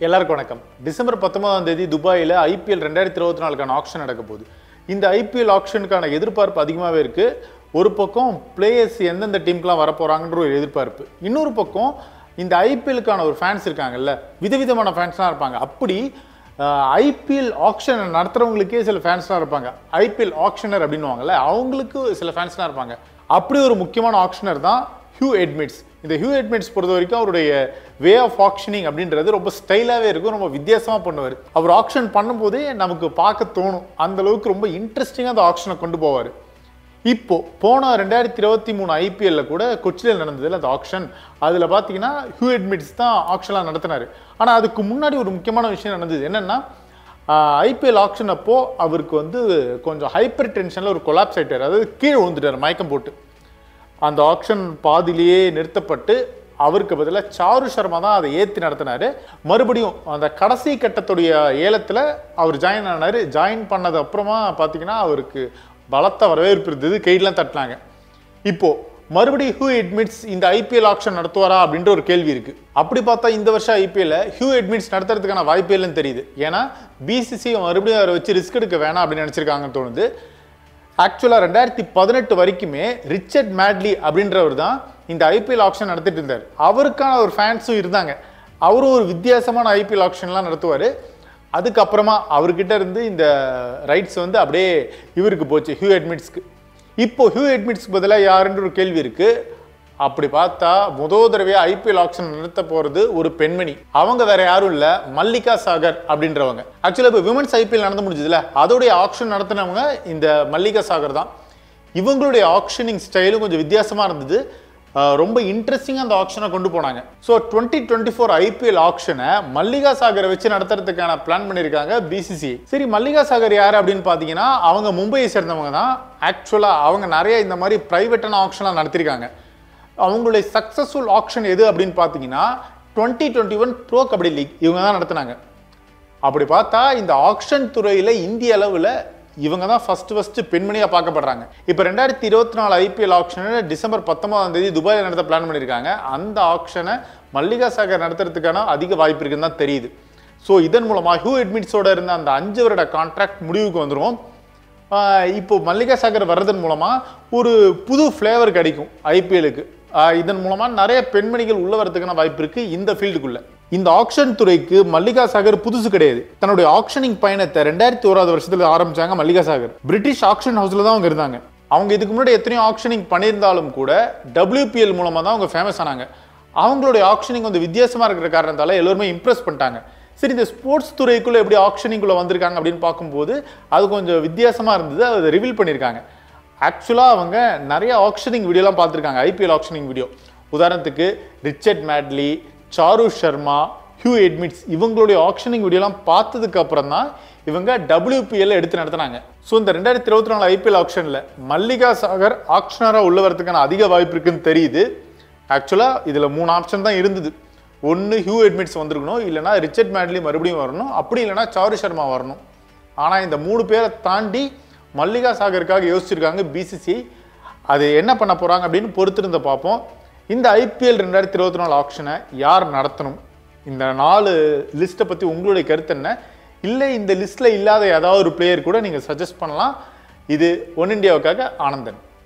எல்லாருக்கும் வணக்கம் டிசம்பர் பத்தொன்பதாம் தேதி துபாயில் ஐபிஎல் ரெண்டாயிரத்தி இருபத்தி நாலுக்கான ஆக்ஷன் நடக்க போகுது இந்த ஐபிஎல் ஆக்ஷனுக்கான எதிர்பார்ப்பு அதிகமாகவே இருக்கு ஒரு பக்கம் பிளேயர்ஸ் எந்தெந்த டீமுக்குலாம் வரப்போறாங்கன்ற ஒரு எதிர்பார்ப்பு இன்னொரு பக்கம் இந்த ஐபிஎலுக்கான ஒரு ஃபேன்ஸ் இருக்காங்கல்ல விதவிதமான ஃபேன்ஸ்லாம் இருப்பாங்க அப்படி ஐபிஎல் ஆக்ஷன் நடத்துறவங்களுக்கே சில ஃபேன்ஸ்லாம் இருப்பாங்க ஐபிஎல் ஆக்ஷனர் அப்படின்னுவாங்கல்ல அவங்களுக்கு சில ஃபேன்ஸ்லாம் இருப்பாங்க அப்படி ஒரு முக்கியமான ஆக்ஷனர் தான் ஹியூ எட்மிட்ஸ் இந்த ஹியூ எட்மிட்ஸ் பொறுத்த வரைக்கும் அவருடைய வே ஆஃப் ஆக்ஷனிங் அப்படின்றது ரொம்ப ஸ்டைலாகவே இருக்கும் ரொம்ப வித்தியாசமாக பண்ணுவார் அவர் ஆக்ஷன் பண்ணும்போதே நமக்கு பார்க்க தோணும் அந்த அளவுக்கு ரொம்ப இன்ட்ரெஸ்டிங்காக அந்த ஆக்ஷனை கொண்டு போவார் இப்போ போன ரெண்டாயிரத்தி இருபத்தி மூணு ஐபிஎல்ல கூட கொச்சியில் நடந்ததுல அந்த ஆக்ஷன் அதில் பார்த்தீங்கன்னா ஹியூ எட்மிட்ஸ் தான் ஆக்ஷன்லாம் நடத்தினார் ஆனால் அதுக்கு முன்னாடி ஒரு முக்கியமான விஷயம் நடந்தது என்னன்னா ஐபிஎல் ஆக்ஷன் அப்போ அவருக்கு வந்து கொஞ்சம் ஹைப்பர் டென்ஷனில் ஒரு கொலாப்ஸ் ஆயிட்டார் அதாவது கீழே விழுந்துட்டார் மயக்கம் போட்டு அந்த ஆக்ஷன் பாதியிலேயே நிறுத்தப்பட்டு அவருக்கு பதிலாக சாரு சர்மா தான் அதை ஏற்றி நடத்தினாரு மறுபடியும் அந்த கடைசி கட்டத்துடைய ஏலத்தில் அவர் ஜாயின் ஆனார் ஜாயின் பண்ணது அப்புறமா பார்த்தீங்கன்னா அவருக்கு பலத்த வரவேற்பு இருந்தது கைடெலாம் தட்டினாங்க இப்போ மறுபடியும் ஹியூ எட்மிட்ஸ் இந்த ஐபிஎல் ஆக்ஷன் நடத்துவாரா அப்படின்ற ஒரு கேள்வி இருக்கு அப்படி பார்த்தா இந்த வருஷம் ஐபிஎல்ல ஹியூ எட்மிட்ஸ் நடத்துறதுக்கான வாய்ப்பே இல்லைன்னு தெரியுது ஏன்னா பிசிசி மறுபடியும் அவரை வச்சு ரிஸ்க் எடுக்க வேணாம் அப்படின்னு நினச்சிருக்காங்கன்னு தோணுது ஆக்சுவலாக ரெண்டாயிரத்தி பதினெட்டு வரைக்குமே ரிச்சர்ட் மேட்லி அப்படின்றவர் தான் இந்த ஐபிஎல் ஆக்ஷன் நடத்திட்டு இருந்தார் அவருக்கான ஒரு ஃபேன்ஸும் இருந்தாங்க அவரும் ஒரு வித்தியாசமான ஐபிஎல் ஆக்ஷன்லாம் நடத்துவார் அதுக்கப்புறமா அவர்கிட்ட இருந்து இந்த ரைட்ஸ் வந்து அப்படியே இவருக்கு போச்சு ஹியூ எட்மிட்ஸ்க்கு இப்போ ஹியூ எட்மிட்ஸ்க்கு பதிலாக யாருன்ற ஒரு கேள்வி இருக்கு அப்படி பார்த்தா முதல் தடவையாக ஐபிஎல் ஆக்ஷன் நடத்த போகிறது ஒரு பெண்மணி அவங்க வேற யாரும் இல்லை மல்லிகா சாகர் அப்படின்றவங்க ஆக்சுவலாக இப்போ விமன்ஸ் ஐபிஎல் நடந்து முடிஞ்சதுல அதோடைய ஆக்ஷன் நடத்தினவங்க இந்த மல்லிகா சாகர் தான் இவங்களுடைய ஆக்ஷனிங் ஸ்டைலும் கொஞ்சம் வித்தியாசமாக இருந்தது ஆஹ் ரொம்ப இன்ட்ரெஸ்டிங்காக அந்த ஆக்ஷனை கொண்டு போனாங்க so twenty twenty four IPL ஆக்ஷனை மல்லிகா சாகரை வச்சு நடத்துறதுக்கான பிளான் பண்ணியிருக்காங்க பிசிசிஐ சரி மல்லிகா சாகர் யார் அப்படின்னு பார்த்தீங்கன்னா அவங்க மும்பையை சேர்ந்தவங்க தான் ஆக்சுவலாக அவங்க நிறைய இந்த மாதிரி ப்ரைவேட்டான ஆக்ஷன்லாம் நடத்திருக்காங்க அவங்களுடைய சக்ஸஸ்ஃபுல் ஆக்ஷன் எது அப்படின்னு பார்த்தீங்கன்னா twenty twenty one pro kabaddi league இவங்க தான் நடத்துனாங்க அப்படி பார்த்தா இந்த ஆக்ஷன் துறையில் இந்திய அளவில் இவங்க தான் ஃபர்ஸ்ட் ஃபர்ஸ்ட் பெண்மணியாக பார்க்கப்படுறாங்க இப்போ ரெண்டாயிரத்தி இருபத்தி நாலு ஐபிஎல் ஆக்ஷனை டிசம்பர் பத்தொன்பதாம் தேதி துபாயில் நடத்த பிளான் பண்ணியிருக்காங்க அந்த ஆக்ஷனை மல்லிகா சாகர் நடத்துறதுக்கான அதிக வாய்ப்பு இருக்குன்னு தான் தெரியுது ஸோ இதன் மூலமாக ஹியூ எட்மிட்ஸோட இருந்த அந்த அஞ்சு வருட கான்ட்ராக்ட் முடிவுக்கு வந்துடும் ஆஹ் இப்போ மல்லிகா சாகர் வர்றதன் மூலமாக ஒரு புது ஃப்ளேவர் கிடைக்கும் ஐபிஎலுக்கு இதன் மூலமாக நிறைய பெண்மணிகள் உள்ள வரதுக்கான வாய்ப்பு இருக்கு இந்த ஃபீல்டுக்குள்ள இந்த ஆக்ஷன் துறைக்கு மல்லிகா சாகர் புதுசு கிடையாது தன்னுடைய ஆக்ஷனிங் பயணத்தை ரெண்டாயிரத்தி ஓராவது வருஷத்துல ஆரம்பிச்சாங்க மல்லிகா சாகர் பிரிட்டிஷ் ஆக்ஷன் ஹவுஸ்ல தான் அவங்க இருந்தாங்க அவங்க இதுக்கு முன்னாடி எத்தனையோ ஆக்ஷனிங் பண்ணியிருந்தாலும் கூட டபிள்யூபிஎல் மூலமா தான் அவங்க ஃபேமஸ் ஆனாங்க அவங்களுடைய ஆக்ஷனிங் வந்து வித்தியாசமா இருக்கிற காரணத்தால எல்லாருமே இம்ப்ரெஸ் பண்ணிட்டாங்க சரி இந்த ஸ்போர்ட்ஸ் துறைக்குள்ள எப்படி ஆக்ஷனிங்குள்ள வந்திருக்காங்க அப்படின்னு பார்க்கும்போது அது கொஞ்சம் வித்தியாசமா இருந்தது அதை ரிவீல் பண்ணியிருக்காங்க ஆக்சுவலாக அவங்க நிறைய ஆக்ஷனிங் வீடியோலாம் பார்த்துருக்காங்க ஐபிஎல் ஆக்ஷனிங் வீடியோ உதாரணத்துக்கு Richard Madley Charu Sharma Hugh Edmeades இவங்களுடைய ஆக்ஷனிங் வீடியோலாம் பார்த்ததுக்கு அப்புறம் தான் இவங்க டபிள்யூபிஎல் எடுத்து நடத்துனாங்க ஸோ இந்த ரெண்டாயிரத்தி இருபத்தி நாலு ஐபிஎல் ஆக்ஷனில் மல்லிகா சாகர் ஆக்ஷனராக உள்ள வரதுக்கான அதிக வாய்ப்பு இருக்குன்னு தெரியுது ஆக்சுவலாக இதில் மூணு ஆப்ஷன் தான் இருந்தது ஒன்று ஹியூ எட்மிட்ஸ் வந்திருக்கணும் இல்லைனா ரிச்சர்ட் மேட்லி மறுபடியும் வரணும் அப்படி இல்லைனா சாரு சர்மா வரணும் ஆனால் இந்த மூணு பேரை தாண்டி மல்லிகா சாகருக்காக யோசிச்சிருக்காங்க பிசிசி அது என்ன பண்ண போகிறாங்க அப்படின்னு பொறுத்திருந்த பார்ப்போம் இந்த ஐபிஎல் ரெண்டாயிரத்தி இருபத்தி நாலு ஆக்ஷனை யார் நடத்தணும் இந்த நாலு லிஸ்ட்டை பற்றி உங்களுடைய கருத்து என்ன இல்லை இந்த லிஸ்ட்டில் இல்லாத ஏதாவது ஒரு பிளேயர் கூட நீங்கள் சஜஸ்ட் பண்ணலாம் இது ஒன் இந்தியாவுக்காக ஆனந்தன்